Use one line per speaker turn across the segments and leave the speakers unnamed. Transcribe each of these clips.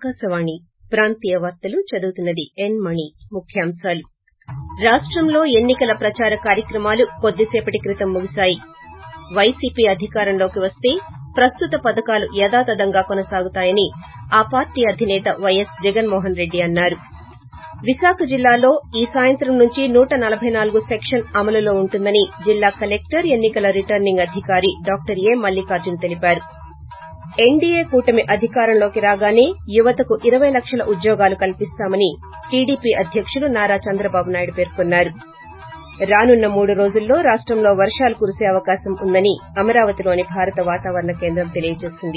ఆకాశవాణి ప్రాంతీయ వార్తలు చదువుతున్నది ఎన్ మణి ముఖ్యాంశాలు రాష్టంలో ఎన్నికల ప్రచార కార్యక్రమాలు కొద్దిసేపటి క్రితం ముగిశాయి వైసీపీ అధికారంలోకి వస్తే ప్రస్తుత పథకాలు యథాతథంగా కొనసాగుతాయని ఆ పార్టీ అధినేత వైఎస్ జగన్మోహన్ రెడ్డి అన్నారు విశాఖ జిల్లాలో ఈ సాయంత్రం నుంచి నూట నలబై నాలుగు సెక్షన్ అమలులో ఉంటుందని జిల్లా కలెక్టర్ ఎన్నికల రిటర్నింగ్ అధికారి డాక్టర్ ఏ మల్లికార్జున్ తెలిపారు ఎన్డీఏ కూటమి అధికారంలోకి రాగానే యువతకు ఇరవై లక్షల ఉద్యోగాలు కల్పిస్తామని టీడీపీ అధ్యకుడు నారా చంద్రబాబు నాయుడు పేర్కొన్నారు రానున్న మూడు రోజుల్లో రాష్టంలో వర్షాలు కురిసే అవకాశం ఉందని అమరావతిలోని భారత వాతావరణ కేంద్రం తెలియజేసింది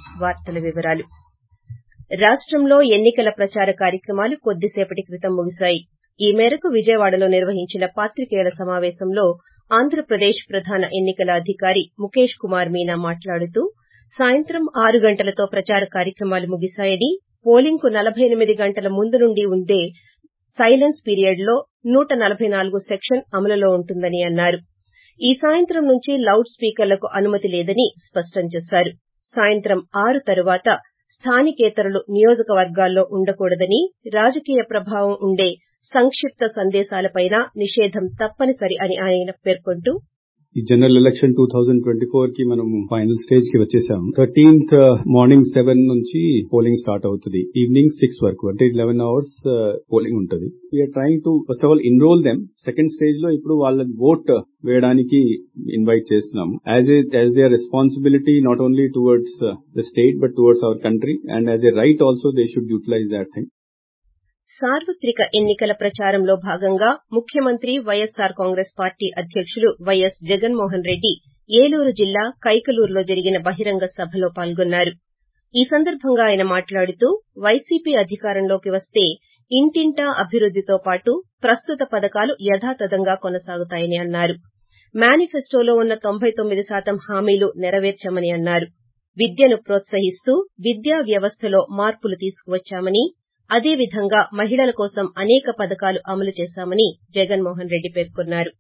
రాష్టంలో ఎన్నికల ప్రచార కార్యక్రమాలు కొద్దిసేపటి క్రితం ముగిశాయి ఈ మేరకు విజయవాడలో నిర్వహించిన పాత్రికేయుల సమావేశంలో ఆంధ్రప్రదేశ్ ప్రధాన ఎన్నికల అధికారి ముఖేష్ కుమార్ మీనా మాట్లాడుతూ సాయంత్రం ఆరు గంటలతో ప్రచార కార్యక్రమాలు ముగిశాయని పోలింగ్ కు నలబై ఎనిమిది గంటల ముందు నుండి ఉండే సైలెన్స్ పీరియడ్ లో నూట నలబై నాలుగు సెక్షన్ అమలులో ఉంటుందని అన్నారు ఈ సాయంత్రం నుంచి లౌడ్ స్పీకర్లకు అనుమతి లేదని స్పష్టం చేశారు సాయంత్రం ఆరు తరువాత స్థానికేతరులు నియోజకవర్గాల్లో ఉండకూడదని రాజకీయ ప్రభావం ఉండే సంక్షిప్త సందేశాలపైనా నిషేధం తప్పనిసరి అని ఆయన పేర్కొంటూ
ఈ general election two thousand twenty four కి మనం ఫైనల్ స్టేజ్ కి వచ్చేసాం థర్టీన్త్ మార్నింగ్ సెవెన్ నుంచి పోలింగ్ స్టార్ట్ అవుతుంది ఈవినింగ్ సిక్స్ వరకు అంటే లెవెన్ అవర్స్ పోలింగ్ ఉంటుంది we're trying to first of all enroll them second stage లో ఇప్పుడు వాళ్ళ ఓట్ వేయడానికి ఇన్వైట్ చేస్తున్నాం as a as they responsibility not only towards the state but towards our country and as a right also they should utilise that thing
సార్వత్రిక ఎన్నికల ప్రచారంలో భాగంగా ముఖ్యమంత్రి వైఎస్సార్ కాంగ్రెస్ పార్టీ అధ్యకులు వైఎస్ జగన్మోహన్ రెడ్డి ఏలూరు జిల్లా కైకలూరులో జరిగిన బహిరంగ సభలో పాల్గొన్నారు ఈ సందర్భంగా ఆయన మాట్లాడుతూ వైసీపీ అధికారంలోకి వస్తే ఇంటింటా అభివృద్దితో పాటు ప్రస్తుత పథకాలు యథాతథంగా కొనసాగుతాయని అన్నారు మేనిఫెస్టోలో ఉన్న తొంభై తొమ్మిది శాతం హామీలు నెరవేర్చామని అన్నారు విద్యను ప్రోత్సహిస్తూ విద్యా వ్యవస్థలో మార్పులు తీసుకువచ్చామని అదే విధంగా మహిళల కోసం అనేక పథకాలు అమలు చేశామని జగన్మోహన్ రెడ్డి పేర్కొన్నారు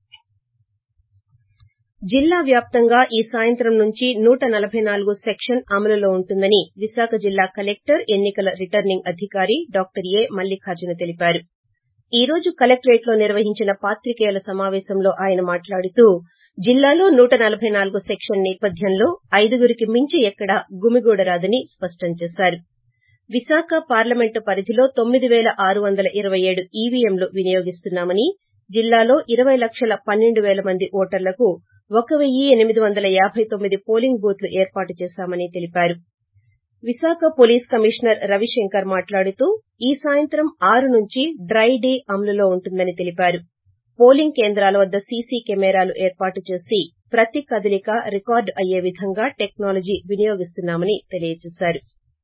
జిల్లా వ్యాప్తంగా ఈ సాయంత్రం నుంచి నూట నలబై నాలుగు సెక్షన్ అమలులో ఉంటుందని విశాఖ జిల్లా కలెక్టర్ ఎన్నికల రిటర్నింగ్ అధికారి డాక్టర్ ఏ మల్లికార్జున తెలిపారు ఈ రోజు కలెక్టరేట్ లో నిర్వహించిన పాత్రికేయుల సమావేశంలో ఆయన మాట్లాడుతూ జిల్లాలో నూట నలబై నాలుగు సెక్షన్ నేపథ్యంలో ఐదుగురికి మించి ఎక్కడా గుమిగూడరాదని స్పష్టం చేశారు విశాఖ పార్లమెంటు పరిధిలో తొమ్మిది పేల ఆరు వందల ఇరవై ఏడు ఈవీఎంలు వినియోగిస్తున్నామని జిల్లాలో ఇరవై లక్షల పన్నెండు పేల మంది ఓటర్లకు ఒక వెయ్యి ఎనిమిది వందల యాబై తొమ్మిది పోలింగ్ బూత్లు ఏర్పాటు చేశామని తెలిపారు విశాఖ పోలీస్ కమిషనర్ రవిశంకర్ మాట్లాడుతూ ఈ సాయంత్రం ఆరు నుంచి డ్రై డే అమలులో ఉంటుందని తెలిపారు పోలింగ్ కేంద్రాల వద్ద సీసీ కెమెరాలు ఏర్పాటు చేసి ప్రతి కదలిక రికార్డు అయ్యే విధంగా టెక్నాలజీ వినియోగిస్తున్నామని తెలియజేశారు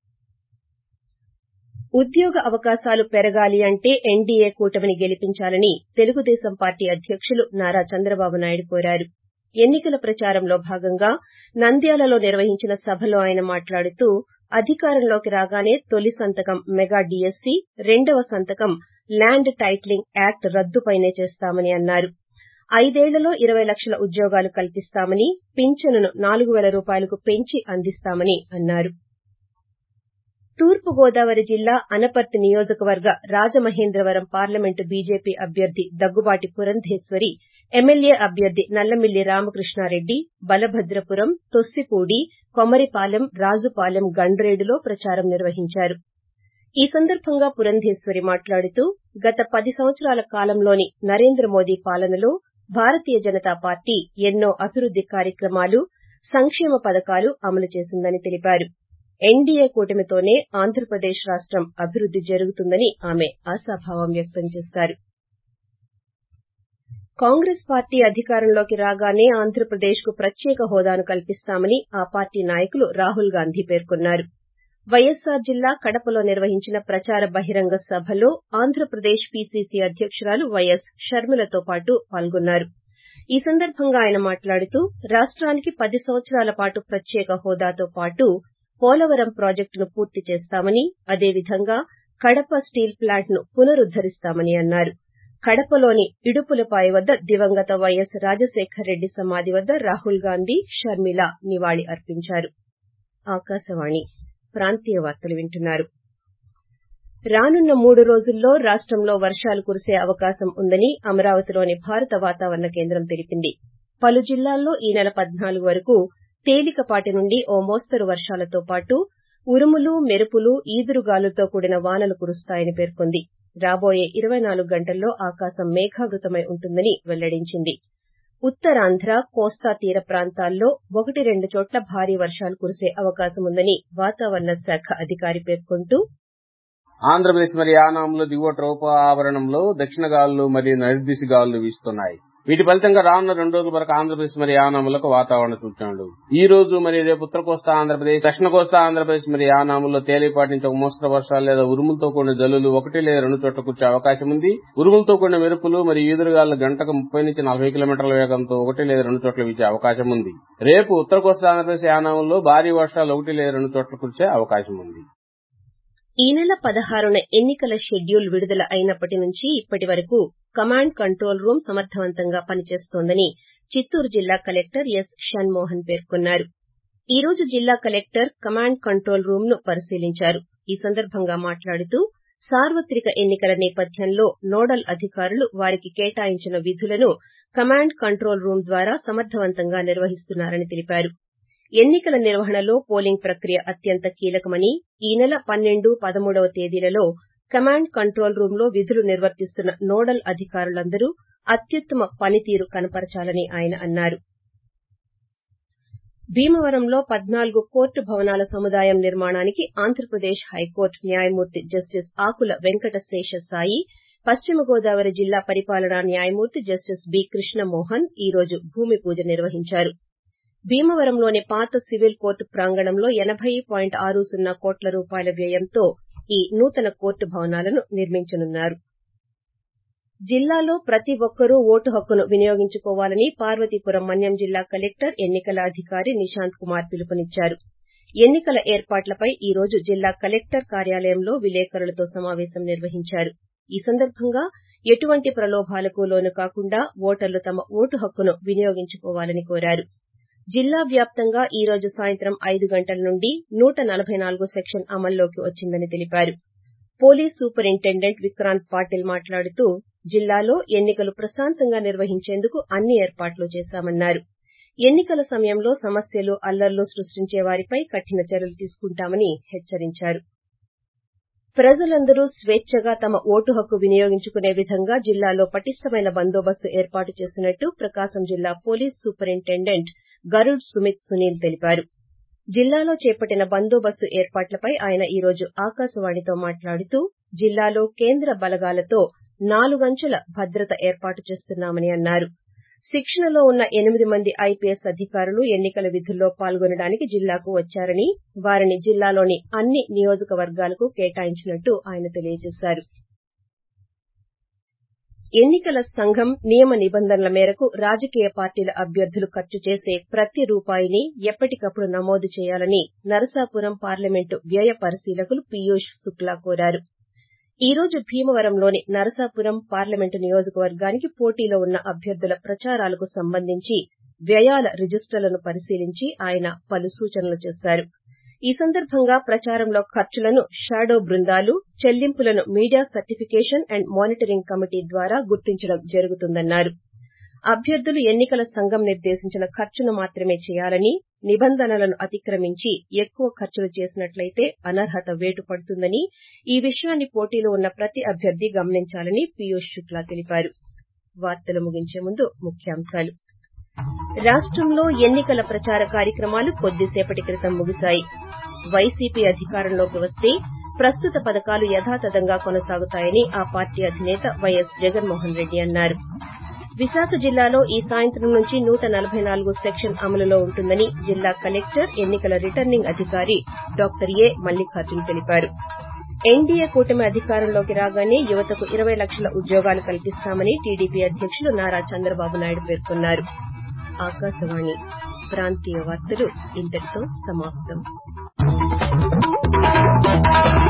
ఉద్యోగ అవకాశాలు పెరగాలి అంటే ఎన్డీఏ కూటమిని గెలిపించాలని తెలుగుదేశం పార్టీ అధ్యకులు నారా చంద్రబాబు నాయుడు కోరారు ఎన్నికల ప్రచారంలో భాగంగా నంద్యాలలో నిర్వహించిన సభలో ఆయన మాట్లాడుతూ అధికారంలోకి రాగానే తొలి సంతకం మెగా డీఎస్సీ రెండవ సంతకం ల్యాండ్ టైటిలింగ్ యాక్ట్ రద్దుపైనే చేస్తామని అన్నారు ఐదేళ్లలో ఇరవై లక్షల ఉద్యోగాలు కల్పిస్తామని పింఛనును నాలుగు పేల రూపాయలకు పెంచి అందిస్తామని అన్నారు తూర్పు గోదావరి జిల్లా అనపర్తి నియోజకవర్గ రాజమహేంద్రవరం పార్లమెంటు బీజేపీ అభ్యర్థి దగ్గుబాటి పురంధేశ్వరి ఎమ్మెల్యే అభ్యర్థి నల్లమిల్లి రామకృష్ణారెడ్డి బలభద్రపురం తొస్సిపూడి కొమరిపాలెం రాజుపాలెం గండ్రేడులో ప్రచారం నిర్వహించారు ఈ సందర్భంగా పురంధేశ్వరి మాట్లాడుతూ గత పది సంవత్సరాల కాలంలోని నరేంద్ర మోదీ పాలనలో భారతీయ జనతా పార్టీ ఎన్నో అభివృద్ది కార్యక్రమాలు సంక్షేమ పథకాలు అమలు చేసిందని తెలిపారు ఎన్డీఏ కూటమితోనే ఆంధ్రప్రదేశ్ రాష్టం అభివృద్ది జరుగుతుందని ఆమె ఆశాభావం వ్యక్తం చేశారు కాంగ్రెస్ పార్టీ అధికారంలోకి రాగానే ఆంధ్రప్రదేశ్ కు ప్రత్యేక హోదాను కల్పిస్తామని ఆ పార్టీ నాయకులు రాహుల్ గాంధీ పేర్కొన్నారు వైఎస్సార్ జిల్లా కడపలో నిర్వహించిన ప్రచార బహిరంగ సభలో ఆంధ్రప్రదేశ్ పీసీసీ అధ్యకురాలు వైఎస్ షర్మిలతో పాటు పాల్గొన్నారు ఈ సందర్భంగా ఆయన మాట్లాడుతూ రాష్టానికి పది సంవత్సరాల పాటు ప్రత్యేక హోదాతో పాటు పోలవరం ప్రాజెక్టును పూర్తి చేస్తామని అదేవిధంగా కడప స్టీల్ ప్లాంట్ ను పునరుద్దరిస్తామని అన్నారు కడపలోని ఇడుపులపాయ వద్ద దివంగత వైఎస్ రాజశేఖర్ రెడ్డి సమాధి వద్ద రాహుల్ గాంధీ షర్మిల నివాళి అర్పించారు ఆకాశవాణి ప్రాంతీయ వార్తలు వింటున్నారు రానున్న మూడు రోజుల్లో రాష్టంలో వర్షాలు కురిసే అవకాశం ఉందని అమరావతిలోని భారత వాతావరణ కేంద్రం తెలిపింది పలు జిల్లాల్లో ఈ నెల పద్నాలుగు వరకు తేలికపాటి నుండి ఓ మోస్తరు వర్షాలతో పాటు ఉరుములు మెరుపులు ఈదురుగాలులతో కూడిన వానలు కురుస్తాయని పేర్కొంది రాబోయే ఇరవై నాలుగు గంటల్లో ఆకాశం మేఘావృతమై ఉంటుందని వెల్లడించింది ఉత్తరాంధ్ర కోస్తా తీర ప్రాంతాల్లో ఒకటి రెండు చోట్ల భారీ వర్షాలు కురిసే అవకాశముందని వాతావరణ శాఖ అధికారి పేర్కొంటూ
ఆంధ్రప్రదేశ్ మరియు యానాంలో దిగువ ట్రోప ఆవరణంలో దక్షిణ గాలులు మరియు నైరుదిశ గాలులు వీస్తున్నాయి వీటి ఫలితంగా రానున్న రెండు రోజుల వరకు ఆంధ్రప్రదేశ్ మరియు యానాములకు వాతావరణ సూచనలు ఈ రోజు మరియు రేపు ఉత్తర కోస్తా ఆంధ్రప్రదేశ్ దక్షిణ కోస్తా ఆంధ్రప్రదేశ్ మరియు యానాములో తేలిపాటి నుంచి ఒక మోస్తరు వర్షాలు లేదా ఉరుములతో కూడిన జల్లులు ఒకటి లేదా రెండు చోట్ల కురిసే అవకాశం ఉంది ఉరుములతో కూడిన మెరుపులు మరియు ఈదురుగాలు గంటకు ముప్పై నుంచి నలభై కిలోమీటర్ల వేగంతో ఒకటి లేదా రెండు చోట్ల వీచే అవకాశం ఉంది రేపు ఉత్తర కోస్తా ఆంధ్రప్రదేశ్ యానాములో భారీ వర్షాలు ఒకటి లేదా రెండు చోట్ల కురిసే అవకాశం ఉంది
ఈ నెల పదహారున ఎన్నికల షెడ్యూల్ విడుదల అయినప్పటి నుంచి ఇప్పటి వరకు కమాండ్ కంట్రోల్ రూమ్ సమర్థవంతంగా పనిచేస్తోందని చిత్తూరు జిల్లా కలెక్టర్ ఎస్ షణ్మోహన్ పేర్కొన్నారు ఈ రోజు జిల్లా కలెక్టర్ కమాండ్ కంట్రోల్ రూమ్ ను పరిశీలించారు ఈ సందర్భంగా మాట్లాడుతూ సార్వత్రిక ఎన్నికల నేపథ్యంలో నోడల్ అధికారులు వారికి కేటాయించిన విధులను కమాండ్ కంట్రోల్ రూమ్ ద్వారా సమర్థవంతంగా నిర్వహిస్తున్నారని తెలిపారు ఎన్నికల నిర్వహణలో పోలింగ్ ప్రక్రియ అత్యంత కీలకమని ఈ నెల పన్నెండు పదమూడవ తేదీలలో కమాండ్ కంట్రోల్ రూమ్ లో విధులు నిర్వర్తిస్తున్న నోడల్ అధికారులందరూ అత్యుత్తమ పనితీరు కనపరచాలని ఆయన అన్నారు భీమవరంలో పద్నాలుగు కోర్టు భవనాల సముదాయం నిర్మాణానికి ఆంధ్రప్రదేశ్ హైకోర్టు న్యాయమూర్తి జస్టిస్ ఆకుల వెంకట శేష సాయి పశ్చిమ గోదావరి జిల్లా పరిపాలనా న్యాయమూర్తి జస్టిస్ బి కృష్ణమోహన్ ఈ రోజు భూమి పూజ నిర్వహించారు భీమవరంలోని పాత సివిల్ కోర్టు ప్రాంగణంలో ఎనబై పాయింట్ ఆరు సున్నా కోట్ల రూపాయల వ్యయంతో ఈ నూతన కోర్టు భవనాలను నిర్మించనున్నారు జిల్లాలో ప్రతి ఒక్కరూ ఓటు హక్కును వినియోగించుకోవాలని పార్వతీపురం మన్యం జిల్లా కలెక్టర్ ఎన్నికల అధికారి నిశాంత్ కుమార్ పిలుపునిచ్చారు ఎన్నికల ఏర్పాట్లపై ఈ రోజు జిల్లా కలెక్టర్ కార్యాలయంలో విలేకరులతో సమావేశం నిర్వహించారు ఈ సందర్భంగా ఎటువంటి ప్రలోభాలకు లోను కాకుండా ఓటర్లు తమ ఓటు హక్కును వినియోగించుకోవాలని కోరారు జిల్లా వ్యాప్తంగా ఈ రోజు సాయంత్రం ఐదు గంటల నుండి నూట నలబై నాలుగు సెక్షన్ అమల్లోకి వచ్చిందని తెలిపారు పోలీస్ సూపరింటెండెంట్ విక్రాంత్ పాటిల్ మాట్లాడుతూ జిల్లాలో ఎన్నికలు ప్రశాంతంగా నిర్వహించేందుకు అన్ని ఏర్పాట్లు చేశామన్నారు ఎన్నికల సమయంలో సమస్యలు అల్లర్లు సృష్టించే వారిపై కఠిన చర్యలు తీసుకుంటామని హెచ్చరించారు ప్రజలందరూ స్వేచ్చగా తమ ఓటు హక్కు వినియోగించుకునే విధంగా జిల్లాలో పటిష్టమైన బందోబస్తు ఏర్పాటు చేసినట్టు ప్రకాశం జిల్లా పోలీస్ సూపరింటెండెంట్ గరుడ్ సుమిత్ సునీల్ తెలిపారు జిల్లాలో చేపట్టిన బందోబస్తు ఏర్పాట్లపై ఆయన ఈ రోజు ఆకాశవాణితో మాట్లాడుతూ జిల్లాలో కేంద్ర బలగాలతో నాలుగంచెల భద్రత ఏర్పాటు చేస్తున్నామని అన్నారు శిక్షణలో ఉన్న ఎనిమిది మంది ఐపీఎస్ అధికారులు ఎన్నికల విధుల్లో పాల్గొనడానికి జిల్లాకు వచ్చారని వారిని జిల్లాలోని అన్ని నియోజకవర్గాలకు కేటాయించినట్టు ఆయన తెలియజేశారు ఎన్నికల సంఘం నియమ నిబంధనల మేరకు రాజకీయ పార్టీల అభ్యర్థులు ఖర్చు చేసే ప్రతి రూపాయిని ఎప్పటికప్పుడు నమోదు చేయాలని నరసాపురం పార్లమెంటు వ్యయ పరిశీలకులు పీయూష్ శుక్లా కోరారు ఈ రోజు భీమవరంలోని నరసాపురం పార్లమెంటు నియోజకవర్గానికి పోటీలో ఉన్న అభ్యర్థుల ప్రచారాలకు సంబంధించి వ్యయాల రిజిస్టర్లను పరిశీలించి ఆయన పలు సూచనలు చేశారు ఈ సందర్భంగా ప్రచారంలో ఖర్చులను షాడో బృందాలు చెల్లింపులను media certification and monitoring committee ద్వారా గుర్తించడం జరుగుతుందన్నారు అభ్యర్థులు ఎన్నికల సంఘం నిర్దేశించిన ఖర్చును మాత్రమే చేయాలని నిబంధనలను అతిక్రమించి ఎక్కువ ఖర్చులు చేసినట్లయితే అనర్హత వేటు పడుతుందని ఈ విషయాన్ని పోటీలో ఉన్న ప్రతి అభ్యర్థి గమనించాలని పీయూష్ శుక్లా తెలిపారు వార్తలు ముగించే ముందు ముఖ్యాంశాలు రాష్టంలో ఎన్నికల ప్రచార కార్యక్రమాలు కొద్దిసేపటి క్రితం ముగిశాయి వైసీపీ అధికారంలోకి వస్తే ప్రస్తుత పథకాలు యథాతథంగా కొనసాగుతాయని ఆ పార్టీ అధినేత వైఎస్ జగన్మోహన్ రెడ్డి అన్నారు విశాఖ జిల్లాలో ఈ సాయంత్రం నుంచి నూట నలబై నాలుగు సెక్షన్ అమలులో ఉంటుందని జిల్లా కలెక్టర్ ఎన్నికల రిటర్నింగ్ అధికారి డాక్టర్ ఏ మల్లికార్జున్ తెలిపారు ఎన్డీఏ కూటమి అధికారంలోకి రాగానే యువతకు ఇరవై లక్షల ఉద్యోగాలు కల్పిస్తామని టీడీపీ అధ్యకులు నారా చంద్రబాబు నాయుడు పేర్కొన్నారు ఆకాశవాణి ప్రాంతీయ వార్తలు ఇంతటితో సమాప్తం